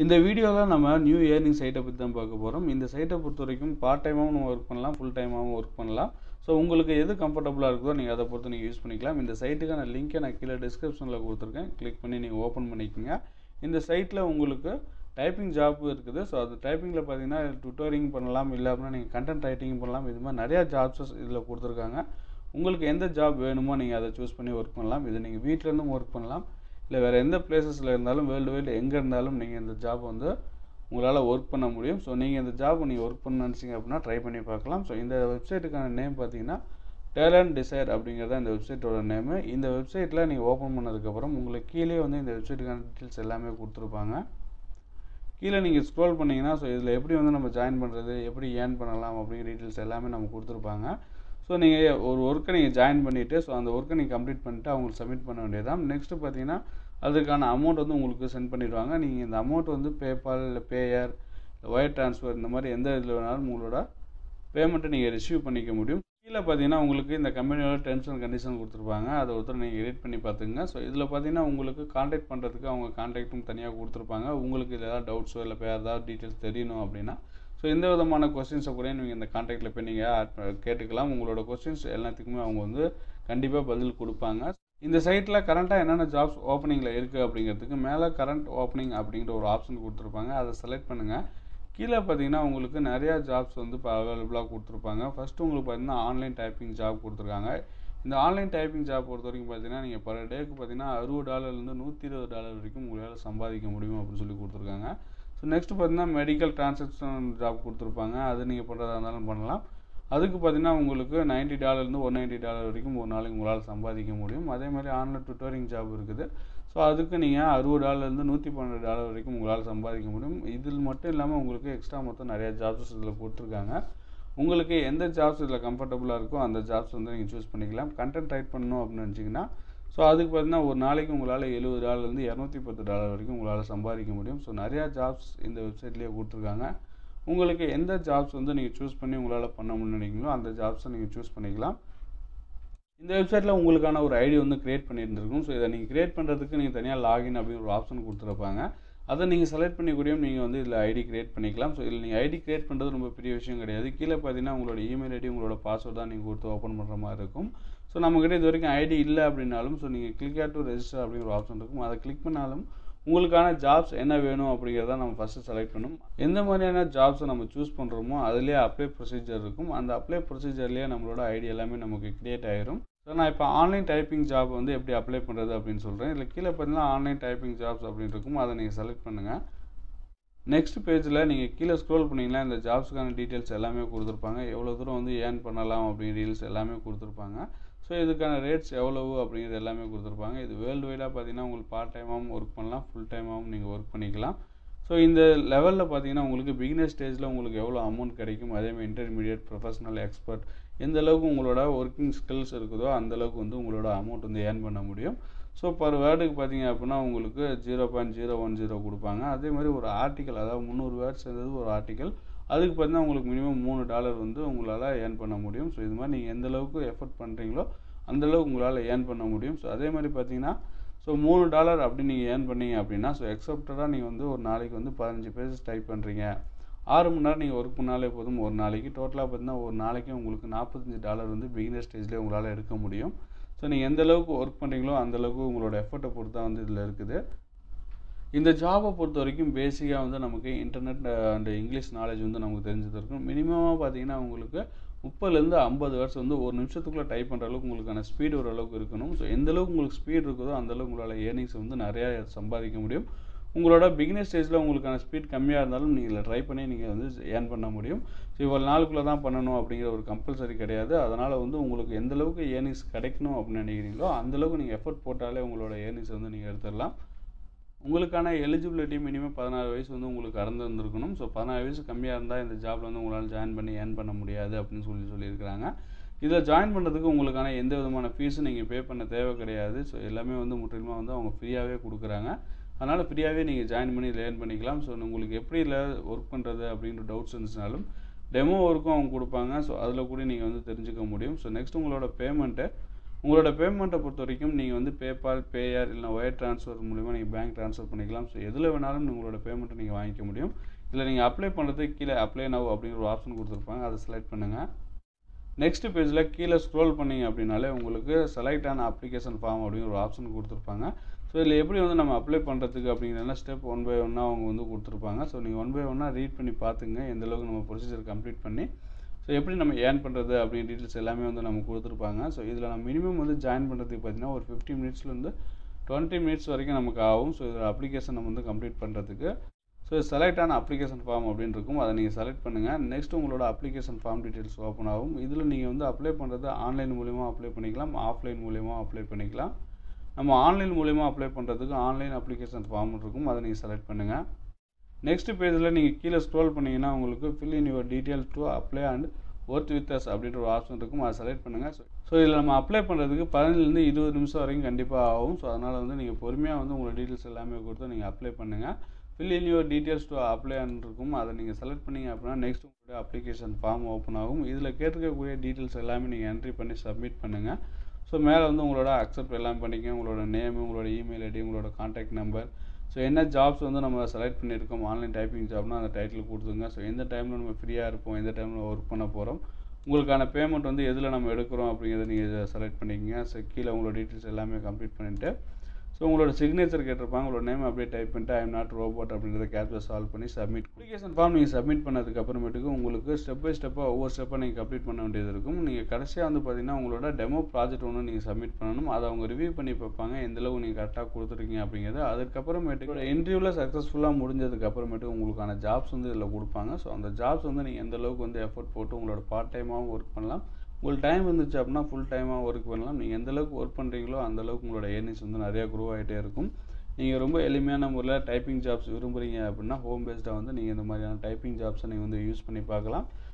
இந்த வீடியோவில் நம்ம நியூ ஏர்னிங் சைட்டை பற்றி தான் பார்க்க போகிறோம் இந்த சைட்டை பொறுத்த வரைக்கும் பார்ட் டைமாகவும் நம்ம ஒர்க் பண்ணலாம் ஃபுல் டைமாகவும் ஒர்க் பண்ணலாம் ஸோ உங்களுக்கு எது கம்ஃபர்டபுளாக இருக்குதோ நீங்கள் அதை பொறுத்து நீங்கள் யூஸ் பண்ணிக்கலாம் இந்த சைட்டுக்கான லிங்க்கை நான் கீழே டிஸ்கிரிப்ஷனில் கொடுத்துருக்கேன் கிளிக் பண்ணி நீங்கள் ஓப்பன் பண்ணிக்கோங்க இந்த சைட்டில் உங்களுக்கு டைப்பிங் ஜாப் இருக்குது ஸோ அது டைப்பிங்கில் பார்த்தீங்கன்னா டுட்டோரிங் பண்ணலாம் இல்லை அப்படின்னா நீங்கள் கண்டென்ட் ரைட்டிங் பண்ணலாம் இது மாதிரி நிறையா ஜாப்ஸஸ் இதில் கொடுத்துருக்காங்க உங்களுக்கு எந்த ஜாப் வேணுமோ நீங்கள் அதை சூஸ் பண்ணி ஒர்க் பண்ணலாம் இது நீங்கள் வீட்டிலேருந்தும் ஒர்க் பண்ணலாம் இல்லை வேறு எந்த பிளேசஸில் இருந்தாலும் வேர்ல்டு வைடு எங்கே இருந்தாலும் நீங்கள் இந்த ஜாப் வந்து உங்களால் ஒர்க் பண்ண முடியும் ஸோ நீங்கள் இந்த ஜாப் நீங்கள் ஒர்க் பண்ண நினச்சிங்க அப்படின்னா ட்ரை பண்ணி பார்க்கலாம் ஸோ இந்த வெப்சைட்டுக்கான நேம் பார்த்தீங்கன்னா டேலண்ட் டிசைர் அப்படிங்கிறது இந்த வெப்சைட்டோட நேமு இந்த வெப்சைட்டில் நீங்கள் ஓப்பன் பண்ணதுக்கப்புறம் உங்களுக்கு கீழே வந்து இந்த வெப்சைட்டுக்கான டீட்டெயில்ஸ் எல்லாமே கொடுத்துருப்பாங்க கீழே நீங்கள் ஸ்க்ரோல் பண்ணிங்கன்னா ஸோ இதில் எப்படி வந்து நம்ம ஜாயின் பண்ணுறது எப்படி ஏர்ன் பண்ணலாம் அப்படிங்கிற டீட்டெயில்ஸ் எல்லாமே நம்ம கொடுத்துருப்பாங்க ஸோ நீங்கள் ஒரு ஒர்க்கை நீங்கள் ஜாயின் பண்ணிவிட்டு ஸோ அந்த ஒர்க்கை நீங்கள் கம்ப்ளீட் பண்ணிட்டு அவங்களுக்கு சப்மிட் பண்ண வேண்டியதான் நெக்ஸ்ட்டு பார்த்தீங்கன்னா அதுக்கான அமௌண்ட் வந்து உங்களுக்கு சென்ட் பண்ணிடுவாங்க நீங்கள் இந்த அமௌண்ட் வந்து பேபால் இல்லை பேயர் ஒயர் ட்ரான்ஸ்ஃபர் இந்த மாதிரி எந்த இதில் வேணாலும் உங்களோட பேமெண்ட்டை நீங்கள் ரிசீவ் பண்ணிக்க முடியும் கீழே பார்த்தீங்கன்னா உங்களுக்கு இந்த கம்பெனியோட டெர்ம்ஸ் அண்ட் கண்டிஷன் கொடுத்துருப்பாங்க அதை ஒருத்தர் நீங்கள் ரீட் பண்ணி பார்த்துங்க ஸோ இதில் பார்த்தீங்கன்னா உங்களுக்கு காண்டாக்ட் பண்ணுறதுக்கு அவங்க காண்டாக்ட்டும் தனியாக கொடுத்துருப்பாங்க உங்களுக்கு இதில் ஏதாவது டவுட்ஸோ இல்லை வேறு ஏதாவது டீட்டெயில்ஸ் தெரியணும் அப்படின்னா ஸோ எந்த விதமான கொஸ்டின்ஸை கூட நீங்கள் இந்த காண்டாக்டில் போய் நீங்கள் கேட்டுக்கலாம் உங்களோட கொஸ்டின்ஸ் எல்லாத்துக்குமே அவங்க வந்து கண்டிப்பாக பதில் கொடுப்பாங்க இந்த சைட்டில் கரண்ட்டாக என்னென்ன ஜாப்ஸ் ஓப்பனிங்கில் இருக்குது அப்படிங்கிறதுக்கு மேலே கரண்ட் ஓப்பனிங் அப்படிங்கிற ஒரு ஆப்ஷன் கொடுத்துருப்பாங்க அதை செலக்ட் பண்ணுங்கள் கீழே பார்த்தீங்கன்னா உங்களுக்கு நிறையா ஜாப்ஸ் வந்து இப்போ அவைலபிளாக கொடுத்துருப்பாங்க ஃபஸ்ட்டு உங்களுக்கு பார்த்தீங்கன்னா ஆன்லைன் டைப்பிங் ஜாப் கொடுத்துருக்காங்க இந்த ஆன்லைன் டைப்பிங் ஜாப் பொறுத்த வரைக்கும் பார்த்தீங்கன்னா நீங்கள் பர் டேக்கு பார்த்தீங்கன்னா அறுபது டாலர்லேருந்து நூற்றி இருபது டாலர் வரைக்கும் உங்களால் சம்பாதிக்க முடியும் அப்படின்னு சொல்லி கொடுத்துருக்காங்க ஸோ நெக்ஸ்ட் பார்த்தீங்கன்னா மெடிக்கல் டிரான்சாக்ஷன் ஜாப் கொடுத்துருப்பாங்க அது நீங்கள் பண்ணுறதா இருந்தாலும் பண்ணலாம் அதுக்கு பார்த்தீங்கன்னா உங்களுக்கு நைன்ட்டி டாலர்லேருந்து ஒன் நைன்ட்டி டாலர் வரைக்கும் ஒரு நாளைக்கு உங்களால் சம்பாதிக்க முடியும் அதே மாதிரி ஆன்லைன் டுட்டோரிங் ஜாப் இருக்குது ஸோ அதுக்கு நீங்கள் அறுபது டாலர்லேருந்து நூற்றி பன்னெண்டு டாலர் வரைக்கும் உங்களால் சம்பாதிக்க முடியும் இதில் மட்டும் இல்லாமல் உங்களுக்கு எக்ஸ்ட்ரா மொத்தம் நிறையா ஜாப்ஸ் இதில் கொடுத்துருக்காங்க உங்களுக்கு எந்த ஜாப்ஸ் இதில் கம்ஃபர்டபுளாக இருக்கோ அந்த ஜாப்ஸ் வந்து நீங்கள் சூஸ் பண்ணிக்கலாம் கண்டென்ட் ரைட் பண்ணணும் அப்படின்னு நினச்சிங்கன்னா ஸோ அதுக்கு பார்த்தீங்கன்னா ஒரு நாளைக்கு உங்களால் எழுபது டாலர்லேருந்து இரநூத்தி பத்து டாலர் வரைக்கும் உங்களால் சம்பாதிக்க முடியும் ஸோ நிறையா ஜாப்ஸ் இந்த வெப்சைட்லேயே கொடுத்துருக்காங்க உங்களுக்கு எந்த ஜாப்ஸ் வந்து நீங்கள் சூஸ் பண்ணி உங்களால் பண்ண முடியுங்களோ அந்த ஜாப்ஸை நீங்கள் சூஸ் பண்ணிக்கலாம் இந்த வெப்சைட்டில் உங்களுக்கான ஒரு ஐடி வந்து க்ரியேட் பண்ணியிருந்திருக்கும் ஸோ இதை நீங்கள் க்ரியேட் பண்ணுறதுக்கு நீங்கள் தனியாக லாகின் அப்படின்னு ஒரு ஆப்ஷன் கொடுத்துருப்பாங்க அதை நீங்கள் செலக்ட் பண்ணி கூடயும் நீங்கள் வந்து இதில் ஐடி க்ரியேட் பண்ணிக்கலாம் ஸோ இதில் நீங்கள் ஐடி க்ரியேட் பண்ணுறது ரொம்ப பெரிய விஷயம் கிடையாது கீழே பார்த்தீங்கன்னா உங்களோட இமெயில் ஐடி உங்களோட பாஸ்வேர்ட் தான் நீங்கள் கொடுத்து ஓப்பன் பண்ணுற மாதிரி இருக்கும் ஸோ நம்மக்கிட்ட இது வரைக்கும் ஐடி இல்லை அப்படின்னாலும் ஸோ நீங்கள் கிளிக் டு ரெஜிஸ்டர் அப்படிங்கிற ஒரு ஆப்ஷன் இருக்கும் அதை கிளிக் பண்ணாலும் உங்களுக்கான ஜாப்ஸ் என்ன வேணும் அப்படிங்கிறத நம்ம ஃபஸ்ட்டு செலக்ட் பண்ணணும் எந்த மாதிரியான ஜாப்ஸை நம்ம சூஸ் பண்ணுறோமோ அதுலேயே அப்ளை ப்ரொசீஜர் இருக்கும் அந்த அப்ளை ப்ரொசீஜர்லேயே நம்மளோட ஐடி எல்லாமே நமக்கு க்ரியேட் ஆயிரும் ஸோ நான் இப்போ ஆன்லைன் டைப்பிங் ஜாப் வந்து எப்படி அப்ளை பண்ணுறது அப்படின்னு சொல்கிறேன் இதில் கீழே பார்த்தீங்கன்னா ஆன்லைன் டைப்பிங் ஜாப்ஸ் அப்படின்னு இருக்கும் அதை நீங்கள் செலக்ட் பண்ணுங்கள் நெக்ஸ்ட் பேஜில் நீங்கள் கீழே ஸ்க்ரோல் பண்ணிங்கன்னா இந்த ஜாப்ஸுக்கான டீட்டெயில்ஸ் எல்லாமே கொடுத்துருப்பாங்க எவ்வளோ தூரம் வந்து ஏர்ன் பண்ணலாம் அப்படிங்கிற டீட்டெயில்ஸ் எல்லாமே கொடுத்துருப்பாங்க ஸோ இதுக்கான ரேட்ஸ் எவ்வளவு அப்படிங்கிறது எல்லாமே கொடுத்துருப்பாங்க இது வேர்ல்டு வைடாக பார்த்தீங்கன்னா உங்களுக்கு பார்ட் டைமாகவும் ஒர்க் பண்ணலாம் ஃபுல் டைமாகவும் நீங்கள் ஒர்க் பண்ணிக்கலாம் ஸோ இந்த லெவலில் பார்த்தீங்கன்னா உங்களுக்கு பிகினர் ஸ்டேஜில் உங்களுக்கு எவ்வளோ அமௌண்ட் கிடைக்கும் அதேமாதிரி இன்டர்மீடியட் ப்ரொஃபஷனல் எக்ஸ்பர்ட் எந்த அளவுக்கு உங்களோட ஒர்க்கிங் ஸ்கில்ஸ் இருக்குதோ அந்தளவுக்கு வந்து உங்களோட அமௌண்ட் வந்து ஏர்ன் பண்ண முடியும் ஸோ பர் வேர்டுக்கு பார்த்தீங்க அப்படின்னா உங்களுக்கு zero point zero one zero கொடுப்பாங்க அதே மாதிரி ஒரு ஆர்டிக்கல் அதாவது முந்நூறு வேர்ட்ஸ் இருந்தது ஒரு ஆர்டிக்கல் அதுக்கு பார்த்தீங்கன்னா உங்களுக்கு மினிமம் மூணு டாலர் வந்து உங்களால் ஏர்ன் பண்ண முடியும் ஸோ இது மாதிரி நீங்கள் எந்த அளவுக்கு எஃபர்ட் பண்ணுறீங்களோ அந்தளவுக்கு உங்களால் ஏர்ன் பண்ண முடியும் ஸோ அதே மாதிரி பார்த்தீங்கன்னா ஸோ மூணு டாலர் அப்படி நீங்கள் ஏர்ன் பண்ணீங்க அப்படின்னா ஸோ எக்ஸப்டடாக நீங்கள் வந்து ஒரு நாளைக்கு வந்து பதினஞ்சு பேஜஸ் டைப் பண்ணுறீங்க ஆறு மணி நேரம் நீங்கள் ஒர்க் பண்ணாலே போதும் ஒரு நாளைக்கு டோட்டலாக பார்த்தீங்கன்னா ஒரு நாளைக்கு உங்களுக்கு நாற்பத்தஞ்சு டாலர் வந்து பிகினர் ஸ்டேஜ்லேயே உங்களால் எடுக்க முடியும் ஸோ நீங்கள் எந்த அளவுக்கு ஒர்க் பண்ணுறீங்களோ அந்தளவுக்கு உங்களோட எஃபர்ட்டை பொறுத்து தான் வந்து இதில் இருக்குது இந்த ஜாபை பொறுத்த வரைக்கும் பேசிக்காக வந்து நமக்கு இன்டர்நெட் அண்ட் இங்கிலீஷ் நாலேஜ் வந்து நமக்கு தெரிஞ்சது இருக்கும் மினிமமாக பார்த்தீங்கன்னா உங்களுக்கு முப்பதுலேருந்து ஐம்பது வேர்ட்ஸ் வந்து ஒரு நிமிஷத்துக்குள்ளே டைப் பண்ணுற அளவுக்கு உங்களுக்கான ஸ்பீடு ஓரளவுக்கு இருக்கணும் ஸோ எந்த அளவுக்கு உங்களுக்கு ஸ்பீட் இருக்குதோ அந்தளவுக்கு உங்களால் ஏர்னிங்ஸ் வந்து நிறையா சம்பாதிக்க முடியும் உங்களோட பிகினர் ஸ்டேஜில் உங்களுக்கான ஸ்பீட் கம்மியாக இருந்தாலும் நீங்கள் ட்ரை பண்ணி நீங்கள் வந்து ஏர்ன் பண்ண முடியும் ஸோ இவ்வளோ நாளுக்குள்ளே தான் பண்ணணும் அப்படிங்கிற ஒரு கம்பல்சரி கிடையாது அதனால் வந்து உங்களுக்கு எந்த அளவுக்கு ஏர்னிங்ஸ் கிடைக்கணும் அப்படின்னு நினைக்கிறீங்களோ அந்தளவுக்கு நீங்கள் எஃபர்ட் போட்டாலே உங்களோட ஏர்னிங்ஸ் வந்து நீங்கள் எடுத்துடலாம் உங்களுக்கான எலிஜிபிலிட்டி மினிமம் பதினாறு வயசு வந்து உங்களுக்கு கடந்திருந்துருக்கணும் ஸோ பதினாறு வயசு கம்மியாக இருந்தால் இந்த ஜாப்பில் வந்து உங்களால் ஜாயின் பண்ணி ஏர்ன் பண்ண முடியாது அப்படின்னு சொல்லி சொல்லியிருக்கிறாங்க இதில் ஜாயின் பண்ணுறதுக்கு உங்களுக்கான எந்த விதமான ஃபீஸும் நீங்கள் பே பண்ண தேவை கிடையாது ஸோ எல்லாமே வந்து முற்றிலுமாக வந்து அவங்க ஃப்ரீயாகவே கொடுக்குறாங்க அதனால் ஃப்ரீயாகவே நீங்கள் ஜாயின் பண்ணி லேர்ன் பண்ணிக்கலாம் ஸோ உங்களுக்கு எப்படி இல்லை ஒர்க் பண்ணுறது அப்படின்ற டவுட்ஸ் இருந்துச்சுனாலும் டெமோ ஒர்க்கும் அவங்க கொடுப்பாங்க ஸோ அதில் கூட நீங்கள் வந்து தெரிஞ்சுக்க முடியும் ஸோ நெக்ஸ்ட் உங்களோட பேமெண்ட்டை உங்களோட பேமெண்ட்டை பொறுத்த வரைக்கும் நீங்கள் வந்து பேபால் பேஆர் இல்லைனா ஒயர் ட்ரான்ஸ்ஃபர் மூலிமா நீங்கள் பேங்க் ட்ரான்ஸ்ஃபர் பண்ணிக்கலாம் ஸோ எதில் வேணாலும் உங்களோட பேமெண்ட்டை நீங்கள் வாங்கிக்க முடியும் இதில் நீங்கள் அப்ளை பண்ணுறதுக்கு கீழே அப்ளை நவ் அப்படிங்கிற ஒரு ஆப்ஷன் கொடுத்துருப்பாங்க அதை செலக்ட் பண்ணுங்கள் நெக்ஸ்ட் பேஜில் கீழே ஸ்க்ரோல் பண்ணீங்க அப்படின்னாலே உங்களுக்கு செலக்ட் ஆன அப்ளிகேஷன் ஃபார்ம் அப்படிங்கிற ஒரு ஆப்ஷன் கொடுத்துருப்பாங்க ஸோ இதில் எப்படி வந்து நம்ம அப்ளை பண்ணுறதுக்கு அப்படிங்கிறதுலாம் ஸ்டெப் ஒன் பை ஒன்னாக அவங்க வந்து கொடுத்துருப்பாங்க ஸோ நீங்கள் ஒன் பை ஒன்னாக ரீட் பண்ணி பார்த்துங்க எந்த அளவுக்கு நம்ம ப்ரொசீஜர் கம்ப்ளீட் பண்ணி ஸோ எப்படி நம்ம ஏர்ன் பண்ணுறது அப்படிங்கிற டீட்டெயில்ஸ் எல்லாமே வந்து நம்ம கொடுத்துருப்பாங்க ஸோ இதில் நம்ம மினிமம் வந்து ஜாயின் பண்ணுறதுக்கு பார்த்தீங்கன்னா ஒரு ஃபிஃப்டி மினிட்ஸ்லேருந்து டுவெண்ட்டி மினிட்ஸ் வரைக்கும் நமக்கு ஆகும் ஸோ இதில் அப்ளிகேஷன் நம்ம வந்து கம்ப்ளீட் பண்ணுறதுக்கு ஸோ செலக்ட் ஆன அப்ளிகேஷன் ஃபார்ம் அப்படின்னு இருக்கும் அதை நீங்கள் செலக்ட் பண்ணுங்கள் நெக்ஸ்ட் உங்களோட அப்ளிகேஷன் ஃபார்ம் டீட்டெயில்ஸ் ஓப்பன் ஆகும் இதில் நீங்கள் வந்து அப்ளை பண்ணுறது ஆன்லைன் மூலிமா அப்ளை பண்ணிக்கலாம் ஆஃப்லைன் மூலிமா அப்ளை பண்ணிக்கலாம் நம்ம ஆன்லைன் மூலிமா அப்ளை பண்ணுறதுக்கு ஆன்லைன் அப்ளிகேஷன் ஃபார்ம் இருக்கும் அதை நீங்கள் செலக்ட் பண்ணுங்கள் நெக்ஸ்ட் பேஜில் நீங்கள் கீழே ஸ்க்ரோல் பண்ணிங்கன்னா உங்களுக்கு fill in your details to apply and work with us அப்படின்ற ஒரு ஆப்ஷன் இருக்கும் அதை செலக்ட் பண்ணுங்கள் ஸோ இதில் நம்ம அப்ளை பண்ணுறதுக்கு பதினஞ்சுலேருந்து இருபது நிமிஷம் வரைக்கும் கண்டிப்பாக ஆகும் ஸோ அதனால் வந்து நீங்கள் பொறுமையாக வந்து உங்களோட டீட்டெயில்ஸ் எல்லாமே கொடுத்து நீங்கள் அப்ளை பண்ணுங்கள் fill in your details to apply இருக்கும் அதை நீங்கள் செலக்ட் பண்ணிங்க அப்படின்னா நெக்ஸ்ட் உங்களோட அப்ளிகேஷன் ஃபார்ம் ஓப்பன் ஆகும் இதில் கேட்டிருக்கக்கூடிய டீட்டெயில்ஸ் எல்லாமே நீங்கள் என்ட்ரி பண்ணி சப்மிட் பண்ணுங்கள் ஸோ மேலே வந்து உங்களோட அக்செப்ட் எல்லாம் பண்ணிக்க உங்களோட நேம் உங்களோட இமெயில் ஐடி உங்களோட காண்டாக்ட் நம்பர் ஸோ என்ன ஜாப்ஸ் வந்து நம்ம செலக்ட் பண்ணியிருக்கோம் ஆன்லைன் டைப்பிங் ஜாப்னா அந்த டைட்டில் கொடுத்துங்க ஸோ எந்த டைமில் நம்ம ஃப்ரீயாக இருப்போம் எந்த டைமில் ஒர்க் பண்ண போகிறோம் உங்களுக்கான பேமெண்ட் வந்து எதில் நம்ம எடுக்கிறோம் அப்படிங்கிறத நீங்கள் செலக்ட் பண்ணிக்கங்க ஸோ கீழே உங்களோட டீட்டெயில்ஸ் எல்லாமே கம்ப்ளீட் பண்ணிவிட்டு ஸோ உங்களோட சிக்னேச்சர் கேட்டிருப்பாங்க உங்களோட நேம் அப்படியே டைப் பண்ணிட்டு ஐ எம் நாட் ரோபோட் அப்படின்றத கேப்சர் சால்வ் பண்ணி சப்மிட் அப்ளிகேஷன் ஃபார்ம் நீங்கள் சப்மிட் பண்ணதுக்கு அப்புறமேட்டுக்கு உங்களுக்கு ஸ்டெப் பை ஸ்டெப்பாக ஒவ்வொரு ஸ்டெப்பாக நீங்கள் கம்ப்ளீட் பண்ண வேண்டியது இருக்கும் நீங்கள் கடைசியாக வந்து பார்த்தீங்கன்னா உங்களோட டெமோ ப்ராஜெக்ட் ஒன்று நீங்கள் சப்மிட் பண்ணணும் அதை அவங்க ரிவ்யூ பண்ணி பார்ப்பாங்க எந்தளவு நீங்கள் கரெக்டாக கொடுத்துருக்கீங்க அப்படிங்கிறது அதுக்கப்புறமேட்டுக்கு இன்டர்வியூவில் சக்ஸஸ்ஃபுல்லாக முடிஞ்சதுக்கு அப்புறமேட்டு உங்களுக்கான ஜாப்ஸ் வந்து இதில் கொடுப்பாங்க ஸோ அந்த ஜாப்ஸ் வந்து நீங்கள் எந்த அளவுக்கு வந்து எஃபர்ட் போட்டு உங்களோட பார்ட் டைமாகவும் ஒர்க் பண்ணலாம் உங்களுக்கு டைம் இருந்துச்சு அப்படின்னா ஃபுல் டைமாக ஒர்க் பண்ணலாம் நீங்கள் எந்த அளவுக்கு ஒர்க் பண்ணுறீங்களோ அந்த அளவுக்கு உங்களோட ஏர்னிங்ஸ் வந்து நிறையா க்ரோ ஆகிட்டே இருக்கும் நீங்கள் ரொம்ப எளிமையான முறையில் டைப்பிங் ஜாப்ஸ் விரும்புகிறீங்க அப்படின்னா ஹோம் பேஸ்டாக வந்து நீங்கள் இந்த மாதிரியான டைப்பிங் ஜாப்ஸை நீங்கள் வந்து யூஸ் பண்ணி பார்க்கலாம்